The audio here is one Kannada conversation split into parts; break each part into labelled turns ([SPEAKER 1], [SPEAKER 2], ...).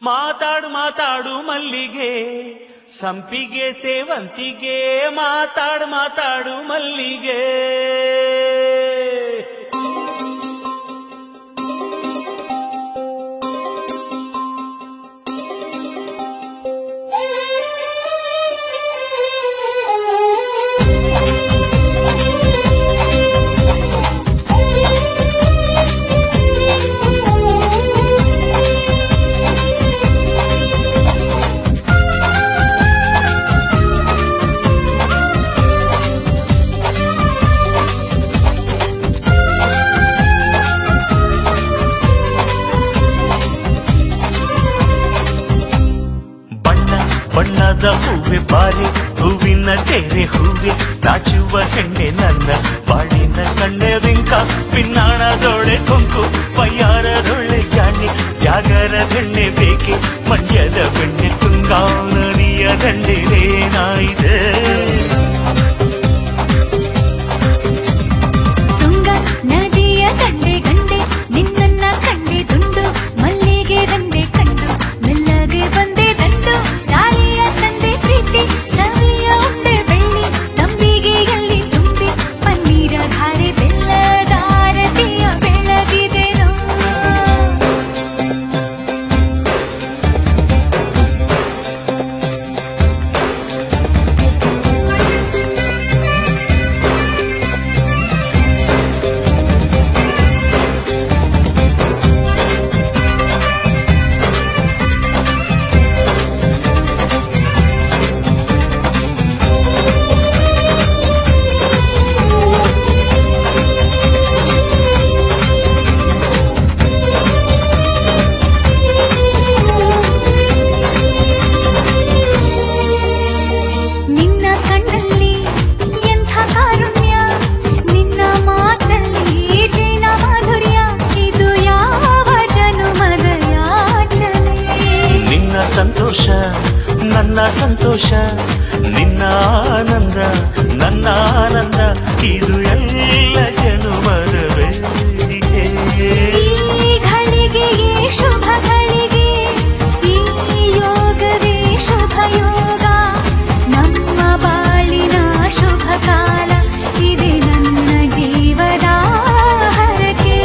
[SPEAKER 1] ಮಾತಾಡು ಮಾತಾಡು ಮಲ್ಲಿಗೆ ಸಂಪಿಗೆ ಸೇವಂತಿಗೆ ಮಾತಾಡು ಮಾತಾಡು ಮಲ್ಲಿಗೆ ಬಣ್ಣ ಬಣ್ಣದ ಹೂವೆ ಬಾರಿ ಹೂವಿನ ತೆರೆ ಹೂವೆ ನಾಚುವ ಹೆಣ್ಣೆ ನನ್ನ ಬಾಳಿನ ಕಣ್ಣೆ ರಿಂಕ ಪಿನ್ನಾಣದೊಳೆ ಕೊಂಕು ಪಯ್ಯಾರದೊಳ್ಳೆ ಜಾಣಿ ಜಾಗರದೆಣ್ಣೆ ಬೇಕೆ ಮಂಡ್ಯದ ಬೆಣ್ಣೆ ತುಂಗಾನದಿಯ ದಂಡೆಲೇನಾಯಿದೆ
[SPEAKER 2] ತುಂಗ ನದಿಯ ದಂಡೆ ಗಂಡೆ ನಿನ್ನನ್ನ ಕಂಡೆ ದುಂಡು ಮಲ್ಲಿಗೆ ದಂಡೆ ಕಂಡು ಮೆಲ್ಲಗೆ ಬಂದೆ ದಂಡು ತಾಳಿಯ ತಂದೆ ಪ್ರೀತಿ ಸವಿಯ ಉಂಡೆ ಬೆಳ್ಳಿ ತಂಬಿಗೆಯಲ್ಲಿ ತುಂಬಿ ಪನ್ನೀರ ಧಾರೆ ಬೆಲ್ಲದಾರತಿಯ ಬೆಳಗಿದೆನೋ ನಿನ್ನ ಕಣ್ಣಲ್ಲಿ ಎಂಥ ಕಾರುಣ್ಯ ನಿನ್ನ ಮಾತಲ್ಲಿ ಜೀನ ಮಾಧುರ್ಯ ಇದು ಯಾವ ಜನುಮದ ಯಾಚನೆ
[SPEAKER 1] ನಿನ್ನ ಸಂತೋಷ ನನ್ನ ಸಂತೋಷ ನಿನ್ನ ಆನಂದ ನನ್ನ ಆನಂದ ಇದು ಎಲ್ಲ ಜನುಮದ ಬೇಡಿಕೆ
[SPEAKER 2] ಈ ಘಳಿಗೆಯೇ ಶುಭ ಘಳಿಗೆ ಈ ಯೋಗವೇ ಶುಭ ಯೋಗ ನಮ್ಮ ಬಾಳಿನ ಶುಭ ಕಾಲ ಇದೆ ನನ್ನ ಜೀವದ ಹರಕೆ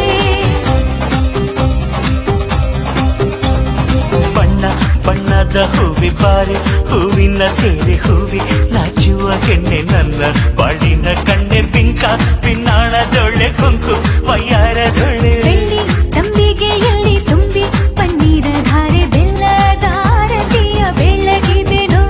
[SPEAKER 1] ಬಣ್ಣ ಬಣ್ಣದ ಹೂವಿ ಬಾರಿ ಹೂವಿನ ತೆರೆ ಹೂವಿ ನಾಚುವ ಕೆಣ್ಣೆ ನನ್ನ ಬಾಳಿನ ಕಣ್ಣೆ ಪಿಂಕ ಪಿನ್ನಾಣದೊಳ್ಳೆ ಕೊಂಕು ವಯ್ಯಾರದೊಳ್ಳೆ
[SPEAKER 2] ಬೆಳ್ಳಿ ತಂಬಿಗೆಯಲ್ಲಿ ತುಂಬಿ ಪನ್ನೀರ ಧಾರೆ ಬೆಲ್ಲದಾರತಿಯ ಬೆಳಗಿದೆನೋ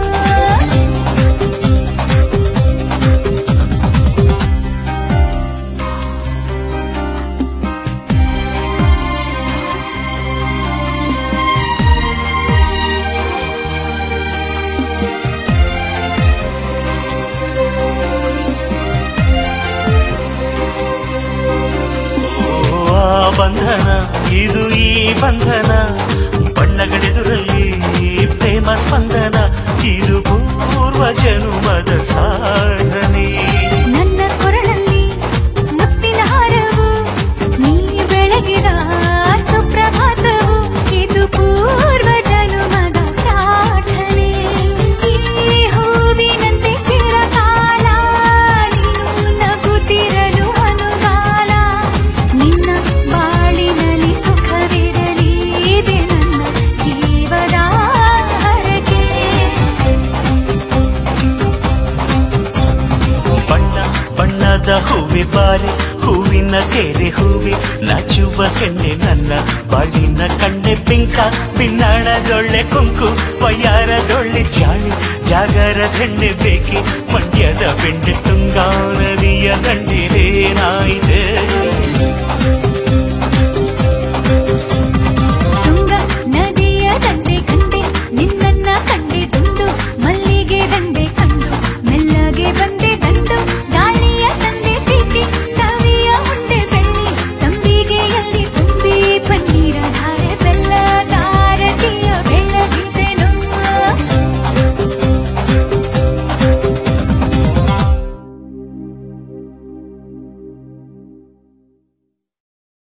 [SPEAKER 1] ಓ, ಆ ಬಂಧನ ಇದು ಈ ಬಂಧನ ಬಣ್ಣಗಳೆದುರಲ್ಲಿ ಪ್ರೇಮ ಸ್ಪಂದನ ಇದು ಪೂರ್ವ ಜನುಮದ ಸಾಧನೆ
[SPEAKER 2] ನನ್ನ ಕೊರಳಲ್ಲಿ ಮುತ್ತಿನ ಹಾರವು ನೀ ಬೆಳಗಿದ ಸುಪ್ರಭಾತವು ಇದು ಪೂರ್ವ ಜನುಮದ ಪ್ರಾರ್ಥನೆ ಈ ಹೂವಿನಂತೆ ಚಿರಕಾಲ ನೀನು ನಗುತ್ತಿರಲು ಅನುಗಾಲ ನಿನ್ನ ಬಾಳಿನಲ್ಲಿ ಸುಖವಿರಲಿ ಇದೆ ನನ್ನ ಜೀವದ ಹರಕೆ
[SPEAKER 1] ಬಣ್ಣ ಬಣ್ಣದ ಹೂವಿ ಬಾರಿ ಹೂವಿನ ತೆರೆ ಹೂವಿ ನಾಚುವ ಹೆಣ್ಣೆ ನನ್ನ ಬಾಳಿನ ಕಣ್ಣೆ ಪಿಂಕ ಪಿನ್ನಾಣದೊಳ್ಳೆ ಕುಂಕು ವಯ್ಯಾರದೊಳ್ಳೆ ಜಾಳಿ ಜಾಗರದೆಣ್ಣೆ ಬೇಕೆ ಮಂಡ್ಯದ ಬೆಂಡೆ ತುಂಗಾ ನದಿಯ ದಂಡೆಲೇನಾಯಿದೆ